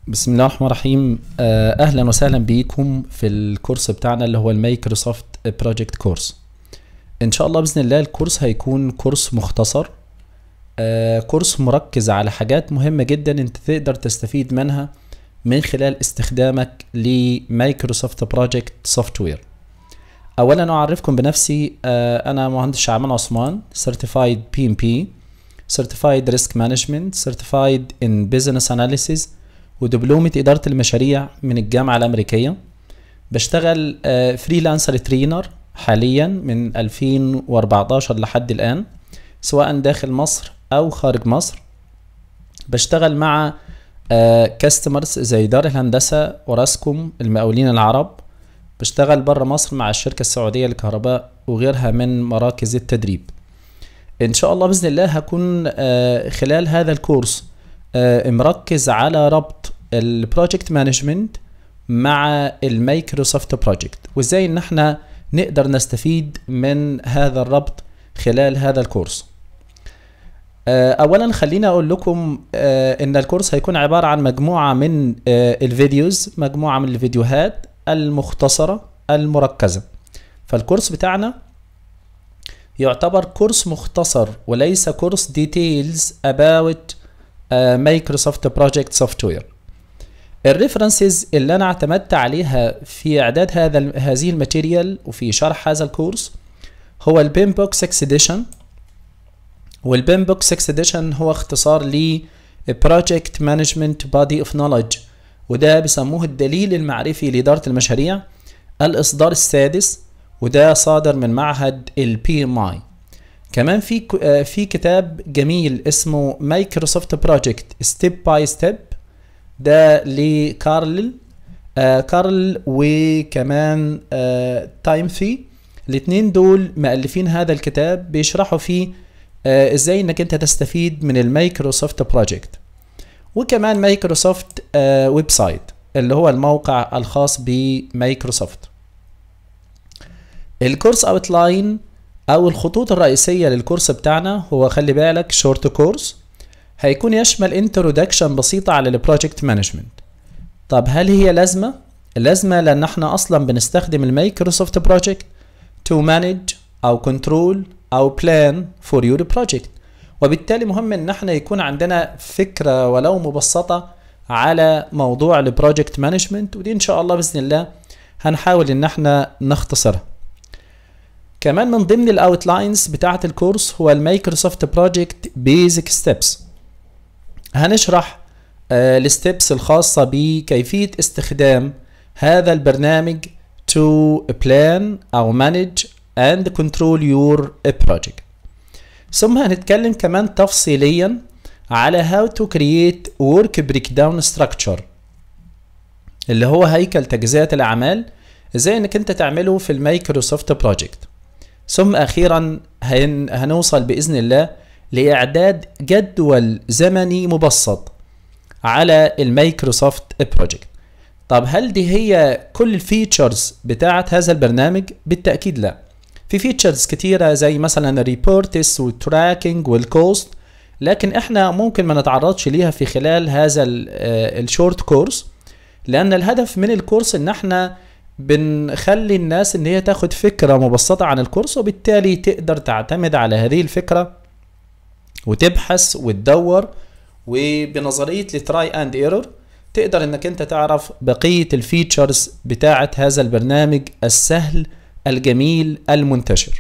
بسم الله الرحمن الرحيم آه، اهلا وسهلا بيكم في الكورس بتاعنا اللي هو المايكروسوفت بروجكت كورس ان شاء الله باذن الله الكورس هيكون كورس مختصر آه، كورس مركز على حاجات مهمة جدا انت تقدر تستفيد منها من خلال استخدامك لمايكروسوفت بروجكت سوفت وير اولا اعرفكم بنفسي آه، انا مهندس شعبان عثمان سيرتيفايد بي ام بي سيرتيفايد ريسك مانجمنت سيرتيفايد ان بزنس اناليسيز ودبلومة إدارة المشاريع من الجامعة الأمريكية بشتغل فريلانسر ترينر حاليا من 2014 لحد الآن سواء داخل مصر أو خارج مصر بشتغل مع كاستمرز زي دار الهندسة وراسكوم المقاولين العرب بشتغل بره مصر مع الشركة السعودية للكهرباء وغيرها من مراكز التدريب إن شاء الله بإذن الله هكون آه، خلال هذا الكورس آه، مركز على ربط البروجكت مانجمنت مع المايكروسوفت بروجكت وازاي ان احنا نقدر نستفيد من هذا الربط خلال هذا الكورس آه، اولا خليني اقول لكم آه، ان الكورس هيكون عبارة عن مجموعة من آه، الفيديوز مجموعة من الفيديوهات المختصرة المركزة فالكورس بتاعنا يعتبر كورس مختصر وليس كورس ديتيلز about مايكروسوفت بروجكت سوفت وير الريفرنسز اللي انا اعتمدت عليها في اعداد هذا هذه الماتيريال وفي شرح هذا الكورس هو البيم بوك 6 اديشن والبيم بوك 6 اديشن هو اختصار ل Project Management Body of Knowledge وده بيسموه الدليل المعرفي لإدارة المشاريع الإصدار السادس وده صادر من معهد ال PMI كمان في ك- آه، في كتاب جميل اسمه مايكروسوفت بروجكت ستيب باي ستيب ده لكارل آه كارل وكمان آه تايمثي الاتنين دول مؤلفين هذا الكتاب بيشرحوا فيه آه ازاي انك انت تستفيد من المايكروسوفت بروجكت وكمان مايكروسوفت آه ويب سايت اللي هو الموقع الخاص بمايكروسوفت الكورس اوتلاين او الخطوط الرئيسيه للكورس بتاعنا هو خلي بالك شورت كورس هيكون يشمل انترودكشن بسيطه على البروجكت مانجمنت طب هل هي لازمه لازمه لان احنا اصلا بنستخدم المايكروسوفت بروجكت تو مانج او كنترول او بلان فور يور بروجكت وبالتالي مهم ان احنا يكون عندنا فكره ولو مبسطه على موضوع البروجكت مانجمنت ودي ان شاء الله باذن الله هنحاول ان احنا نختصرها كمان من ضمن الاوتلاينز بتاعه الكورس هو المايكروسوفت بروجكت بيزك ستيبس هنشرح الستبس الخاصة بكيفية استخدام هذا البرنامج to plan أو manage and control your project ثم هنتكلم كمان تفصيليا على how to create work breakdown structure اللي هو هيكل تجزئة الأعمال ازاي انك انت تعمله في المايكروسوفت بروجكت ثم اخيرا هن هنوصل باذن الله لاعداد جدول زمني مبسط على المايكروسوفت بروجكت طب هل دي هي كل الفيتشرز بتاعه هذا البرنامج بالتاكيد لا في فيتشرز كتيره زي مثلا الريبورتس والتراكنج والكوست لكن احنا ممكن ما نتعرضش ليها في خلال هذا الشورت كورس لان الهدف من الكورس ان احنا بنخلي الناس ان هي تاخد فكره مبسطه عن الكورس وبالتالي تقدر تعتمد على هذه الفكره وتبحث وتدور وبنظريه التراي اند ايرور تقدر انك انت تعرف بقيه الفيتشرز بتاعه هذا البرنامج السهل الجميل المنتشر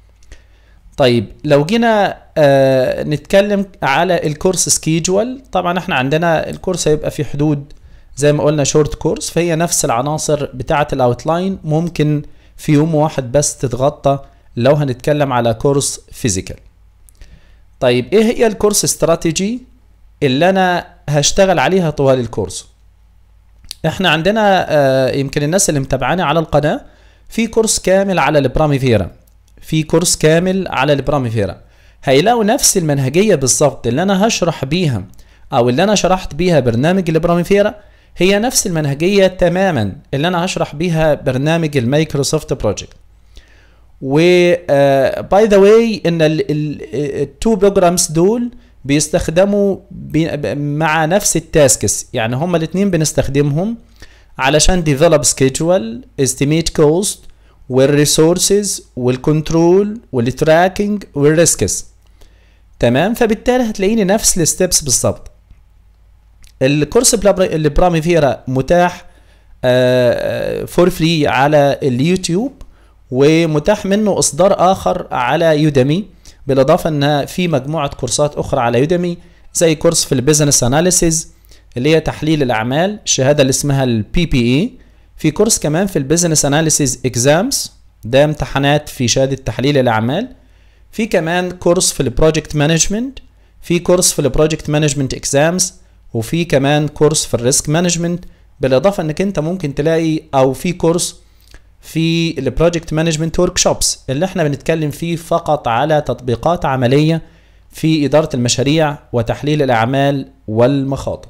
طيب لو جينا آه نتكلم على الكورس سكيجول طبعا احنا عندنا الكورس هيبقى في حدود زي ما قلنا شورت كورس فهي نفس العناصر بتاعه الاوتلاين ممكن في يوم واحد بس تتغطى لو هنتكلم على كورس فيزيكال طيب ايه هي الكورس استراتيجي اللي انا هشتغل عليها طوال الكورس احنا عندنا آه يمكن الناس اللي متابعاني على القناه في كورس كامل على البراميفيرا في كورس كامل على البراميفيرا هيلاقوا نفس المنهجيه بالظبط اللي انا هشرح بيها او اللي انا شرحت بيها برنامج البراميفيرا هي نفس المنهجيه تماما اللي انا هشرح بيها برنامج المايكروسوفت بروجكت و باي ذا واي ان التو بروجرامز دول بيستخدموا بي مع نفس التاسكس يعني هما الاثنين بنستخدمهم علشان develop schedule estimate cost والريسورسز والكنترول والتراكنج والريسكس تمام فبالتالي هتلاقيني نفس الستبس بالظبط الكورس اللي براميفيرا متاح فور فري على اليوتيوب ومتاح منه اصدار اخر على يودمي بالاضافه ان في مجموعه كورسات اخرى على يودمي زي كورس في البيزنس اناليسيز اللي هي تحليل الاعمال الشهاده اللي اسمها البي بي اي في كورس كمان في البيزنس اناليسيز اكزامز ده امتحانات في شهاده تحليل الاعمال في كمان كورس في البروجكت مانجمنت في كورس في البروجكت مانجمنت اكزامز وفي كمان كورس في الريسك مانجمنت بالاضافه انك انت ممكن تلاقي او في كورس في البروجكت مانجمنت ورك شوبس اللي احنا بنتكلم فيه فقط على تطبيقات عمليه في اداره المشاريع وتحليل الاعمال والمخاطر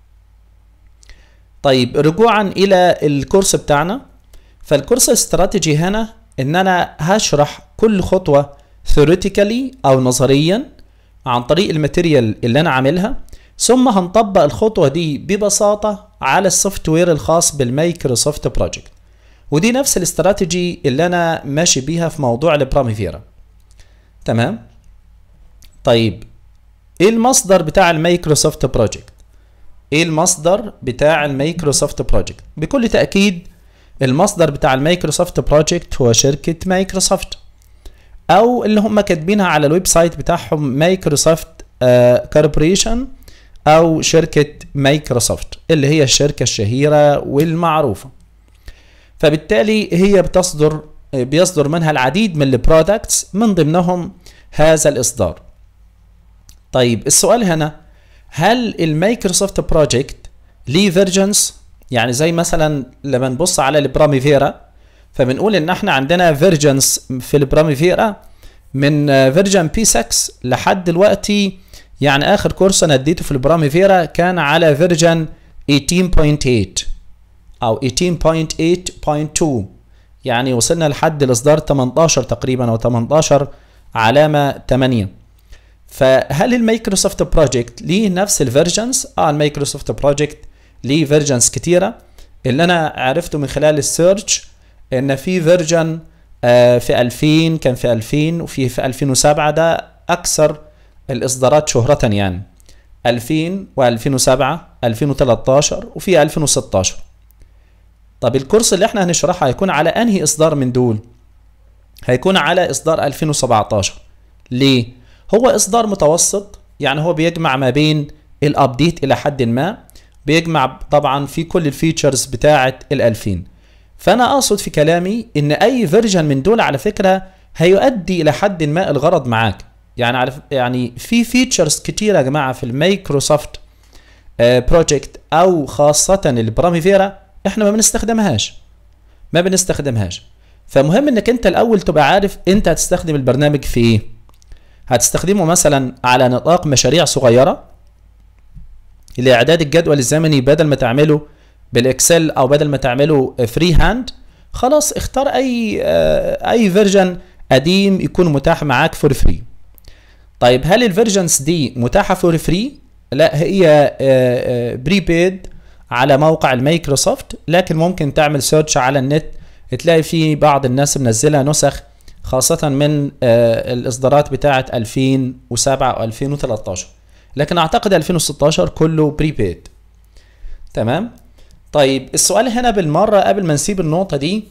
طيب رجوعا الى الكورس بتاعنا فالكورس الاستراتيجي هنا ان انا هشرح كل خطوه ثيوريتيكالي او نظريا عن طريق الماتيريال اللي انا عاملها ثم هنطبق الخطوه دي ببساطه على السوفت وير الخاص بالمايكروسوفت بروجكت ودي نفس الاستراتيجي اللي انا ماشي بيها في موضوع البراميفيرا تمام طيب ايه المصدر بتاع المايكروسوفت بروجكت ايه المصدر بتاع المايكروسوفت بروجكت بكل تاكيد المصدر بتاع المايكروسوفت بروجكت هو شركه مايكروسوفت او اللي هم كاتبينها على الويب سايت بتاعهم مايكروسوفت كوربوريشن او شركه مايكروسوفت اللي هي الشركه الشهيره والمعروفه فبالتالي هي بتصدر بيصدر منها العديد من البرودكتس من ضمنهم هذا الاصدار طيب السؤال هنا هل المايكروسوفت بروجكت ليه فيرجنز يعني زي مثلا لما نبص على البراميفيرا فبنقول ان احنا عندنا فيرجنز في البراميفيرا من فيرجن بي 6 لحد دلوقتي يعني اخر كورس انا اديته في البراميفيرا كان على فيرجن 18.8 او 18.8.2 يعني وصلنا لحد الاصدار 18 تقريبا او 18 علامه 8 فهل المايكروسوفت بروجكت ليه نفس الفيرجنز اه المايكروسوفت بروجكت ليه فيرجنز كتيره اللي انا عرفته من خلال السيرش ان في فيرجن آه في 2000 كان في 2000 وفي في 2007 ده اكثر الاصدارات شهره يعني 2000 و2007 2013 وفي 2016 طب الكورس اللي احنا هنشرحه هيكون على انهي اصدار من دول هيكون على اصدار 2017 ليه هو اصدار متوسط يعني هو بيجمع ما بين الابديت الى حد ما بيجمع طبعا في كل الفيتشرز بتاعه ال 2000 فانا اقصد في كلامي ان اي فيرجن من دول على فكره هيؤدي الى حد ما الغرض معاك يعني عارف يعني في فيتشرز كتيره يا جماعه في المايكروسوفت بروجكت او خاصه البراميفيرا احنا ما بنستخدمهاش ما بنستخدمهاش فمهم انك انت الاول تبقى عارف انت هتستخدم البرنامج في ايه هتستخدمه مثلا على نطاق مشاريع صغيره لاعداد الجدول الزمني بدل ما تعمله بالاكسل او بدل ما تعمله فري هاند خلاص اختار اي اي فيرجن قديم يكون متاح معاك فور فري طيب هل الفيرجنز دي متاحه فور فري لا هي بريبيد على موقع المايكروسوفت لكن ممكن تعمل سيرش على النت تلاقي في بعض الناس منزلة نسخ خاصة من الإصدارات بتاعة 2007 أو 2013 لكن أعتقد 2016 كله بريبيد تمام طيب السؤال هنا بالمرة قبل ما نسيب النقطة دي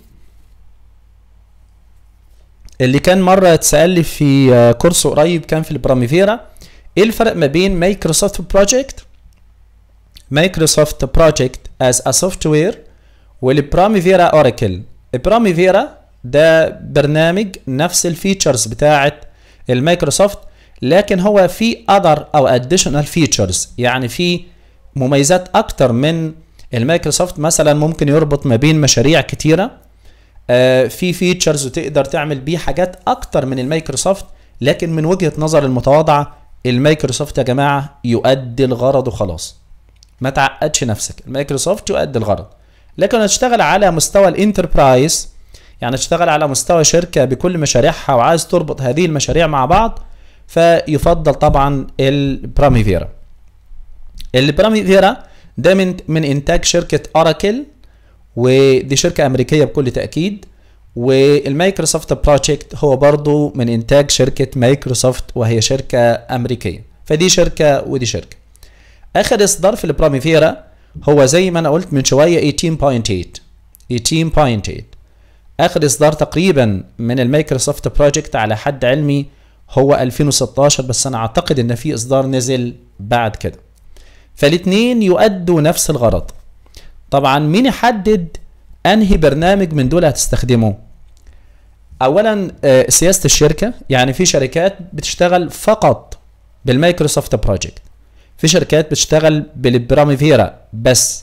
اللي كان مرة اتسأل لي في كورس قريب كان في البراميفيرا ايه الفرق ما بين مايكروسوفت بروجكت مايكروسوفت بروجكت از ا سوفت وير والبراميفيرا اوراكل البراميفيرا ده برنامج نفس الفيتشرز بتاعه المايكروسوفت لكن هو في اذر او اديشنال فيتشرز يعني في مميزات اكتر من المايكروسوفت مثلا ممكن يربط ما بين مشاريع كتيره آه في فيتشرز وتقدر تعمل بيه حاجات اكتر من المايكروسوفت لكن من وجهه نظر المتواضعه المايكروسوفت يا جماعه يؤدي الغرض وخلاص ما تعقدش نفسك المايكروسوفت يؤدي الغرض لكن هتشتغل على مستوى الانتربرايز يعني تشتغل على مستوى شركة بكل مشاريعها وعايز تربط هذه المشاريع مع بعض فيفضل طبعا البراميفيرا البراميفيرا ده من من انتاج شركه اوراكل ودي شركه امريكيه بكل تاكيد والمايكروسوفت بروجكت هو برضو من انتاج شركه مايكروسوفت وهي شركه امريكيه فدي شركه ودي شركه اخر اصدار في البراميفيرا هو زي ما انا قلت من شويه 18.8 18.8 اخر اصدار تقريبا من المايكروسوفت بروجكت على حد علمي هو 2016 بس انا اعتقد ان في اصدار نزل بعد كده فالاثنين يؤدوا نفس الغرض طبعا مين يحدد انهي برنامج من دول هتستخدمه اولا آه، سياسه الشركه يعني في شركات بتشتغل فقط بالمايكروسوفت بروجكت في شركات بتشتغل بالبراميفيرا بس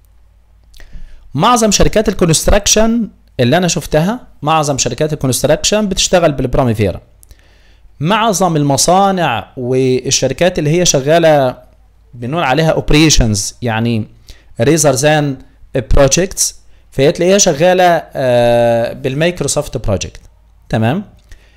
معظم شركات الكونستراكشن اللي انا شفتها معظم شركات الكونستراكشن بتشتغل بالبراميفيرا معظم المصانع والشركات اللي هي شغاله بنقول عليها اوبريشنز يعني ريزر ذان بروجكتس فهي تلاقيها شغاله آه، بالمايكروسوفت بروجكت تمام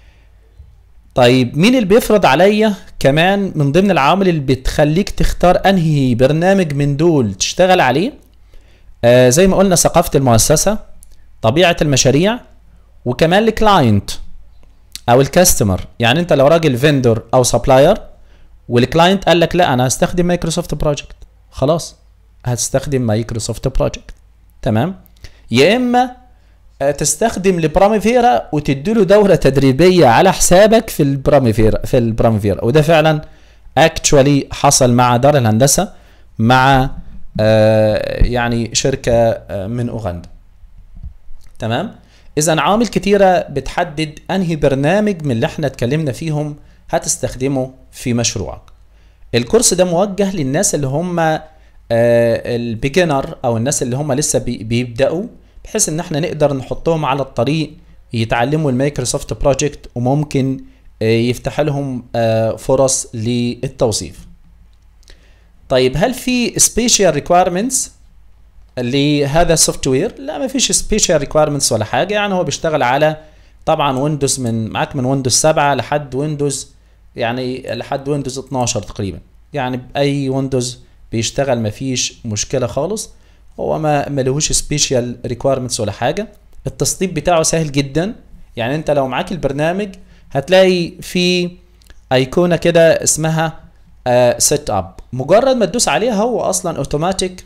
طيب مين اللي بيفرض عليا كمان من ضمن العوامل اللي بتخليك تختار انهي برنامج من دول تشتغل عليه آه زي ما قلنا ثقافه المؤسسه طبيعه المشاريع وكمان الكلاينت او الكاستمر يعني انت لو راجل فيندور او سبلاير والكلاينت قال لك لا انا هستخدم مايكروسوفت بروجكت خلاص هتستخدم مايكروسوفت بروجكت تمام يا اما آه، تستخدم البراميفيرا وتديله دوره تدريبيه على حسابك في البراميفيرا في البراميفيرا وده فعلا اكشوالي حصل مع دار الهندسه مع آه، يعني شركه آه، من اوغندا تمام اذا عوامل كتيره بتحدد انهي برنامج من اللي احنا اتكلمنا فيهم هتستخدمه في مشروعك الكورس ده موجه للناس اللي هم البيجنر او الناس اللي هم لسه بي- بيبداوا بحيث ان احنا نقدر نحطهم على الطريق يتعلموا المايكروسوفت بروجكت وممكن آه، يفتح لهم آه، فرص للتوظيف طيب هل في سبيشال ريكويرمنتس لهذا السوفت وير لا ما فيش سبيشال ريكويرمنتس ولا حاجه يعني هو بيشتغل على طبعا ويندوز من معاك من ويندوز 7 لحد ويندوز يعني لحد ويندوز 12 تقريبا يعني باي ويندوز بيشتغل ما فيش مشكله خالص هو ما ملهوش سبيشال ريكويرمنتس ولا حاجه التسطيب بتاعه سهل جدا يعني انت لو معاك البرنامج هتلاقي في ايقونه كده اسمها سيت اب مجرد ما تدوس عليها هو اصلا اوتوماتيك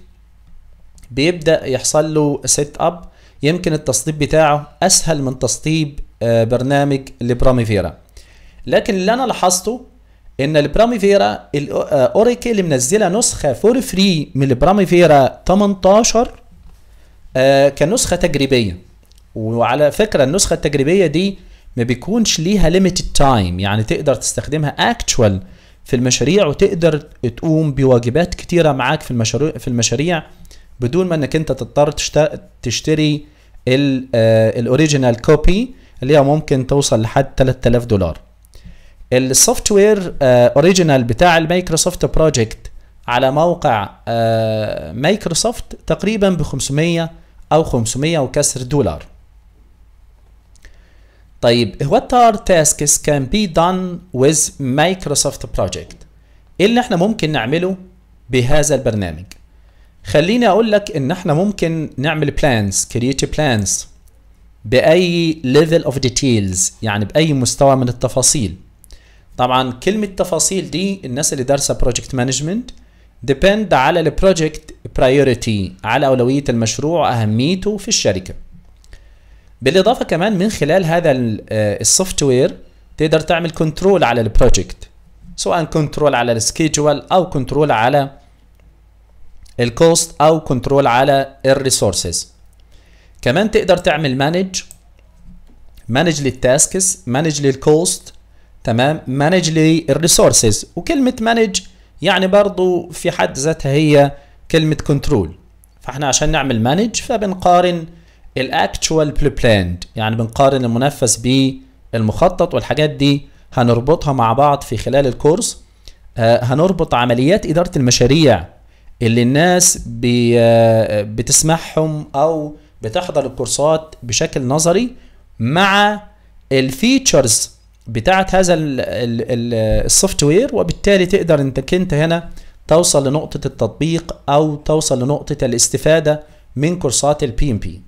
بيبدا يحصل له سيت اب يمكن التسطيب بتاعه اسهل من تسطيب آه، برنامج البراميفيرا لكن اللي انا لاحظته ان البراميفيرا الاوراكل منزله نسخه فور فري من البراميفيرا 18 آه، كنسخه تجريبيه وعلى فكره النسخه التجريبيه دي ما بيكونش ليها ليميتد تايم يعني تقدر تستخدمها اكتوال في المشاريع وتقدر تقوم بواجبات كتيره معاك في المشاريع في المشاريع بدون ما انك انت تضطر تشت- تشتري الاوريجينال كوبي اللي هي ممكن توصل لحد 3000 دولار السوفت وير اوريجينال بتاع المايكروسوفت بروجكت على موقع آه، مايكروسوفت تقريبا ب 500 او 500 وكسر دولار طيب what are tasks can be done with Microsoft project ايه اللي احنا ممكن نعمله بهذا البرنامج خليني اقول لك ان احنا ممكن نعمل plans create plans باي level of details يعني باي مستوى من التفاصيل طبعا كلمة تفاصيل دي الناس اللي دارسة بروجكت مانجمنت depend على البروجكت priority على أولوية المشروع وأهميته في الشركة بالإضافة كمان من خلال هذا السوفت وير تقدر تعمل كنترول على البروجكت سواء كنترول على السكيجول أو كنترول على الكوست أو كنترول على الريسورسز كمان تقدر تعمل مانج مانج للتاسكس مانج للكوست تمام مانج للريسورسز وكلمة مانج يعني برضو في حد ذاتها هي كلمة كنترول فاحنا عشان نعمل مانج فبنقارن الاكتشوال بلاند يعني بنقارن المنفذ بالمخطط والحاجات دي هنربطها مع بعض في خلال الكورس آه هنربط عمليات إدارة المشاريع اللي الناس بي آه بتسمعهم أو بتحضر الكورسات بشكل نظري مع الفيتشرز بتاعت هذا السوفت وير وبالتالي تقدر انت انت هنا توصل لنقطة التطبيق او توصل لنقطة الاستفادة من كورسات البي ام بي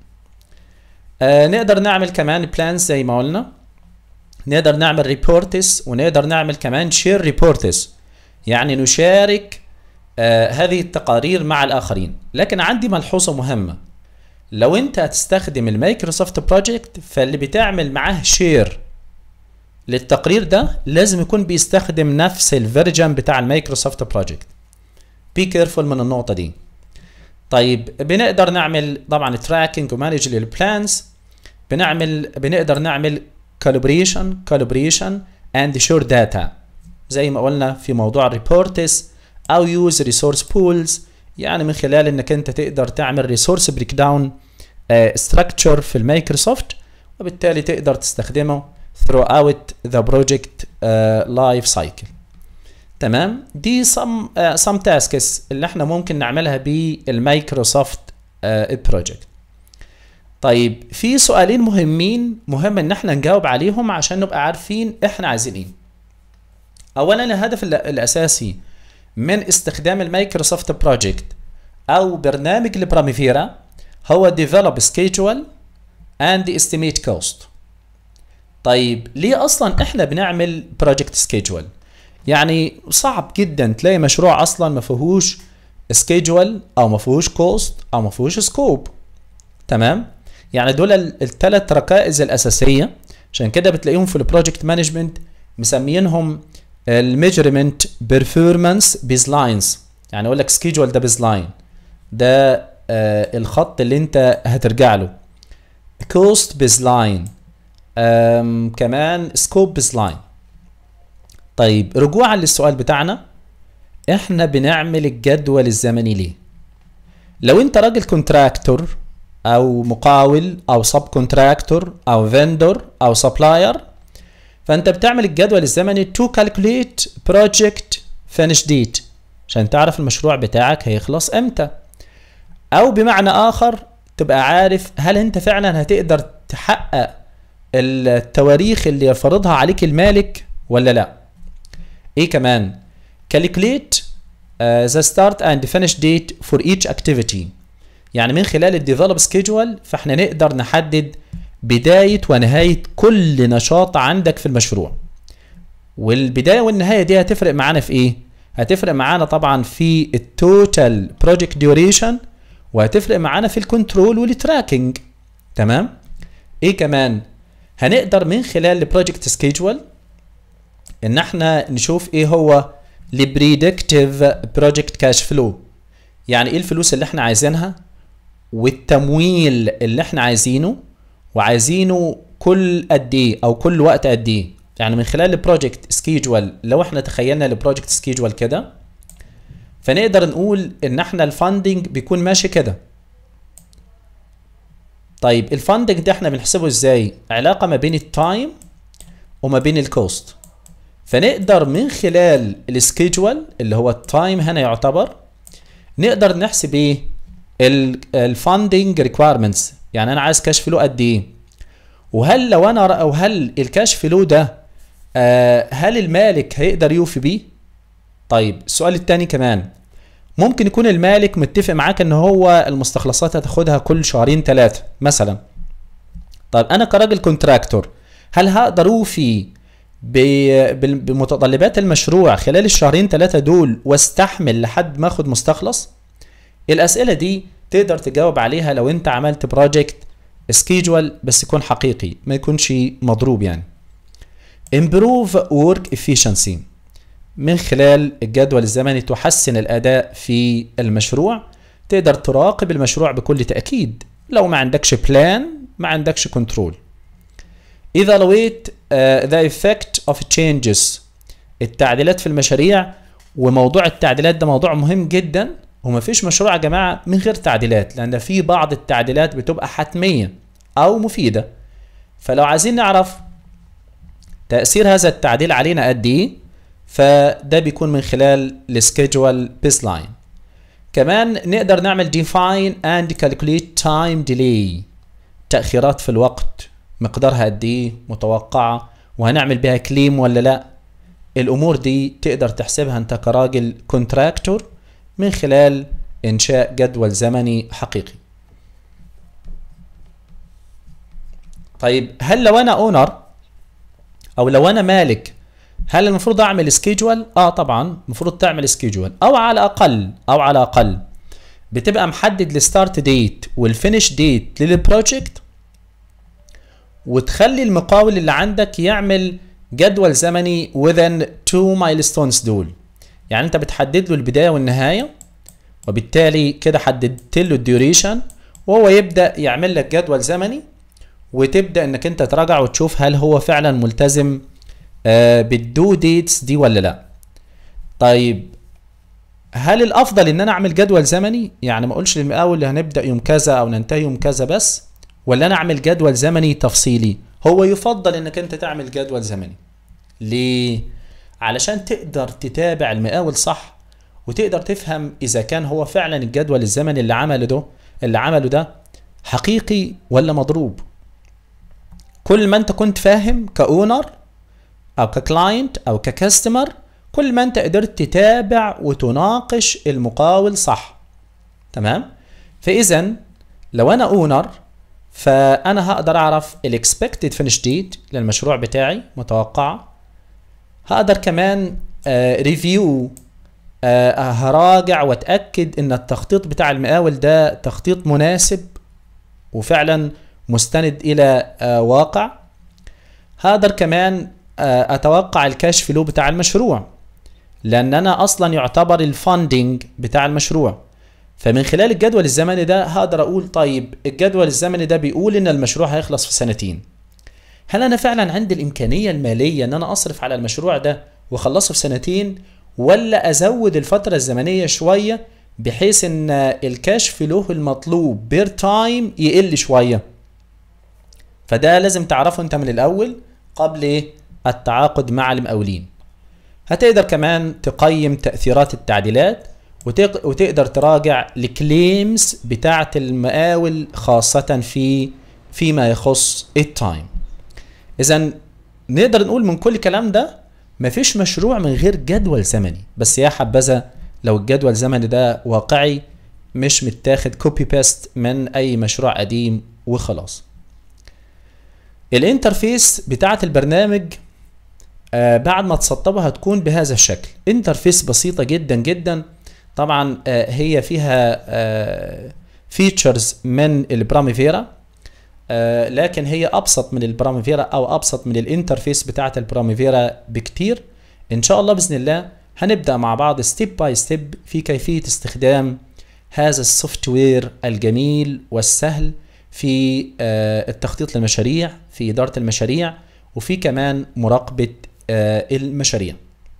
نقدر نعمل كمان بلانز زي ما قلنا نقدر نعمل ريبورتس ونقدر نعمل كمان شير ريبورتس يعني نشارك آه هذه التقارير مع الاخرين لكن عندي ملحوظه مهمه لو انت هتستخدم المايكروسوفت بروجكت فاللي بتعمل معاه شير للتقرير ده لازم يكون بيستخدم نفس الفيرجن بتاع المايكروسوفت بروجكت بي كيرفول من النقطه دي طيب بنقدر نعمل طبعا تراكنج ومانج للبلانز بنعمل بنقدر نعمل كالبريشن كالبريشن اند شور داتا زي ما قلنا في موضوع الريبورتس او يوز ريسورس بولز يعني من خلال انك انت تقدر تعمل ريسورس بريك داون ستراكشر في المايكروسوفت وبالتالي تقدر تستخدمه throughout the project uh, life cycle تمام دي some uh, some tasks اللي احنا ممكن نعملها بالمايكروسوفت بروجكت طيب في سؤالين مهمين مهم ان احنا نجاوب عليهم عشان نبقى عارفين احنا عايزين ايه اولا الهدف الاساسي من استخدام المايكروسوفت بروجكت او برنامج البراميفيرا هو develop schedule and estimate cost طيب ليه اصلا احنا بنعمل بروجكت سكيدجول يعني صعب جدا تلاقي مشروع اصلا ما فيهوش سكيدجول او ما فيهوش كوست او ما فيهوش سكوب تمام يعني دول الثلاث ركائز الاساسيه عشان كده بتلاقيهم في البروجكت مانجمنت مسمينهم الميجرمنت بيرفورمانس بيز لاينز يعني اقول لك سكيدجول ده بيز لاين ده آه الخط اللي انت هترجع له كوست بيز لاين كمان سكوب بيز لاين طيب رجوعا للسؤال بتاعنا احنا بنعمل الجدول الزمني ليه لو انت راجل كونتراكتور او مقاول او سب كونتراكتور او فيندور او سبلاير فانت بتعمل الجدول الزمني تو كالكوليت بروجكت فينش ديت عشان تعرف المشروع بتاعك هيخلص امتى او بمعنى اخر تبقى عارف هل انت فعلا هتقدر تحقق التواريخ اللي يفرضها عليك المالك ولا لا ايه كمان calculate uh, the start and finish date for each activity يعني من خلال الديفلوب سكيدجول فاحنا نقدر نحدد بداية ونهاية كل نشاط عندك في المشروع والبداية والنهاية دي هتفرق معانا في ايه هتفرق معانا طبعا في التوتال بروجكت ديوريشن وهتفرق معانا في الكنترول والتراكنج تمام ايه كمان هنقدر من خلال البروجكت سكيدجول ان احنا نشوف ايه هو البريدكتيف بروجكت كاش فلو يعني ايه الفلوس اللي احنا عايزينها والتمويل اللي احنا عايزينه وعايزينه كل قد ايه او كل وقت قد ايه يعني من خلال البروجكت سكيجوال لو احنا تخيلنا البروجكت سكيجوال كده فنقدر نقول ان احنا الفاندنج بيكون ماشي كده طيب الفاندنج ده احنا بنحسبه ازاي علاقه ما بين التايم وما بين الكوست فنقدر من خلال السكيجوال اللي هو التايم هنا يعتبر نقدر نحسب ايه الفاندنج ريكويرمنتس يعني انا عايز كاش فلو قد ايه وهل لو انا او هل الكاش فلو ده آه هل المالك هيقدر يوفي بيه طيب السؤال الثاني كمان ممكن يكون المالك متفق معاك ان هو المستخلصات هتاخدها كل شهرين ثلاثه مثلا طيب انا كراجل كونتراكتور هل هقدر اوفي بمتطلبات المشروع خلال الشهرين ثلاثه دول واستحمل لحد ما اخد مستخلص الاسئله دي تقدر تجاوب عليها لو انت عملت بروجكت سكيجوال بس يكون حقيقي ما يكونش مضروب يعني improve work efficiency من خلال الجدول الزمني تحسن الاداء في المشروع تقدر تراقب المشروع بكل تاكيد لو ما عندكش بلان ما عندكش كنترول evaluate uh, the effect of changes التعديلات في المشاريع وموضوع التعديلات ده موضوع مهم جدا وما فيش مشروع يا جماعه من غير تعديلات لان في بعض التعديلات بتبقى حتميه او مفيده فلو عايزين نعرف تاثير هذا التعديل علينا قد ايه فده بيكون من خلال السكيدجوال بيس لاين كمان نقدر نعمل define and calculate time delay تأخيرات في الوقت مقدارها قد ايه متوقعة وهنعمل بها كليم ولا لا الامور دي تقدر تحسبها انت كراجل كونتراكتور من خلال انشاء جدول زمني حقيقي طيب هل لو انا اونر او لو انا مالك هل المفروض اعمل سكيجول اه طبعا المفروض تعمل سكيجول او على الاقل او على الاقل بتبقى محدد الستارت ديت والفينش ديت للبروجكت وتخلي المقاول اللي عندك يعمل جدول زمني within two milestones دول يعني انت بتحدد له البدايه والنهايه وبالتالي كده حددت له الديوريشن وهو يبدا يعمل لك جدول زمني وتبدا انك انت تراجع وتشوف هل هو فعلا ملتزم آه بالدو ديتس دي ولا لا طيب هل الافضل ان انا اعمل جدول زمني يعني ما اقولش للمقاول اللي هنبدا يوم كذا او ننتهي يوم كذا بس ولا انا اعمل جدول زمني تفصيلي هو يفضل انك انت تعمل جدول زمني ليه علشان تقدر تتابع المقاول صح وتقدر تفهم اذا كان هو فعلا الجدول الزمني اللي عمله ده اللي عمله ده حقيقي ولا مضروب كل ما انت كنت فاهم كاونر او ككلاينت او ككاستمر كل ما انت قدرت تتابع وتناقش المقاول صح تمام فاذا لو انا اونر فانا هقدر اعرف الاكسبكتد فينش ديت للمشروع بتاعي متوقعه هقدر كمان ريفيو آه هراجع واتاكد ان التخطيط بتاع المقاول ده تخطيط مناسب وفعلا مستند الى آه واقع هقدر كمان آه اتوقع الكاش فلو بتاع المشروع لان انا اصلا يعتبر الفاندنج بتاع المشروع فمن خلال الجدول الزمني ده هقدر اقول طيب الجدول الزمني ده بيقول ان المشروع هيخلص في سنتين هل انا فعلا عندي الامكانيه الماليه ان انا اصرف على المشروع ده واخلصه في سنتين ولا ازود الفتره الزمنيه شويه بحيث ان الكاش فلو المطلوب بير تايم يقل شويه فده لازم تعرفه انت من الاول قبل ايه التعاقد مع المقاولين هتقدر كمان تقيم تاثيرات التعديلات وتقدر تراجع الكليمز بتاعه المقاول خاصه في فيما يخص التايم اذا نقدر نقول من كل الكلام ده مفيش مشروع من غير جدول زمني بس يا حبذا لو الجدول الزمني ده واقعي مش متاخد كوبي بيست من اي مشروع قديم وخلاص الانترفيس بتاعه البرنامج آه بعد ما تسطبها هتكون بهذا الشكل انترفيس بسيطة جدا جدا طبعا آه هي فيها آه فيتشرز من البراميفيرا آه لكن هي ابسط من البراميفيرا او ابسط من الانترفيس بتاعه البراميفيرا بكتير ان شاء الله باذن الله هنبدا مع بعض ستيب باي ستيب في كيفيه استخدام هذا السوفت وير الجميل والسهل في آه التخطيط للمشاريع في اداره المشاريع وفي كمان مراقبه آه المشاريع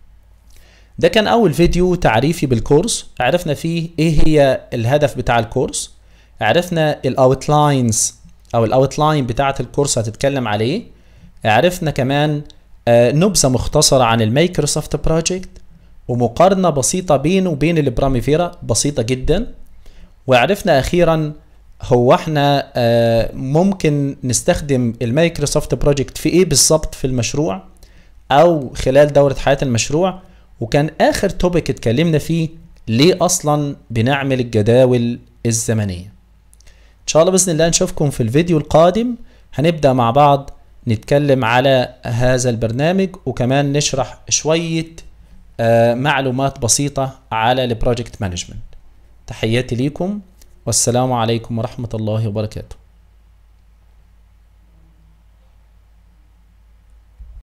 ده كان اول فيديو تعريفي بالكورس عرفنا فيه ايه هي الهدف بتاع الكورس عرفنا الاوتلاينز او الاوتلاين بتاعه الكورس هتتكلم عليه عرفنا كمان آه نبذه مختصره عن المايكروسوفت بروجكت ومقارنه بسيطه بينه وبين البراميفيرا بسيطه جدا وعرفنا اخيرا هو احنا آه ممكن نستخدم المايكروسوفت بروجكت في ايه بالظبط في المشروع او خلال دوره حياه المشروع وكان اخر توبيك اتكلمنا فيه ليه اصلا بنعمل الجداول الزمنيه ان شاء الله باذن الله نشوفكم في الفيديو القادم هنبدا مع بعض نتكلم على هذا البرنامج وكمان نشرح شويه آه معلومات بسيطه على البروجكت مانجمنت تحياتي ليكم والسلام عليكم ورحمه الله وبركاته